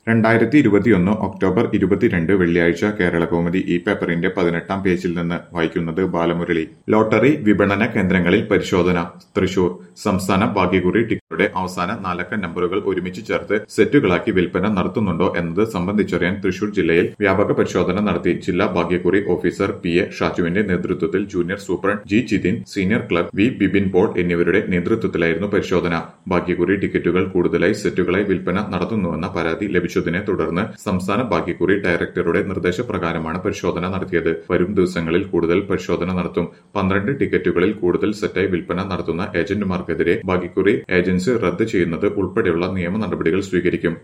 രണ്ടായിരത്തി ഇരുപത്തിയൊന്ന് ഒക്ടോബർ ഇരുപത്തിരണ്ട് വെള്ളിയാഴ്ച കേരളകൗമുദി ഈ പേപ്പറിന്റെ പതിനെട്ടാം പേജിൽ നിന്ന് വായിക്കുന്നത് ബാലമുരളി ലോട്ടറി വിപണന കേന്ദ്രങ്ങളിൽ പരിശോധന തൃശൂർ സംസ്ഥാന ഭാഗ്യക്കുറി ടിക്കറ്റുകളുടെ അവസാന നാലക്ക നമ്പറുകൾ ഒരുമിച്ച് ചേർത്ത് സെറ്റുകളാക്കി വിൽപ്പന നടത്തുന്നുണ്ടോ എന്നത് സംബന്ധിച്ചറിയാൻ തൃശൂർ ജില്ലയിൽ വ്യാപക പരിശോധന നടത്തി ജില്ലാ ഭാഗ്യക്കുറി ഓഫീസർ പി എ ഷാജുവിന്റെ നേതൃത്വത്തിൽ junior superintendent G Jithin senior clerk V Bibin Paul എന്നിവരുടെ നേതൃത്വത്തിലായിരുന്നു പരിശോധന ഭാഗ്യക്കുറി ടിക്കറ്റുകൾ കൂടുതലായി സെറ്റുകളായി വിൽപ്പന നടത്തുന്നുവെന്ന പരാതി ലഭിച്ചതിനെ തുടർന്ന് സംസ്ഥാന ഭാഗ്യക്കുറി ഡയറക്ടറുടെ നിർദ്ദേശപ്രകാരമാണ് പരിശോധന നടത്തിയത് വരും ദിവസങ്ങളിൽ കൂടുതൽ പരിശോധന നടത്തും പന്ത്രണ്ട് ടിക്കറ്റുകളിൽ കൂടുതൽ സെറ്റായി വിൽപ്പന നടത്തുന്ന ഏജന്റുമാർക്കെതിരെ ഭാഗ്യക്കുറി ഏജൻസി റദ്ദ് ചെയ്യുന്നത് ഉൾപ്പെടെയുള്ള നിയമ നടപടികൾ സ്വീകരിക്കും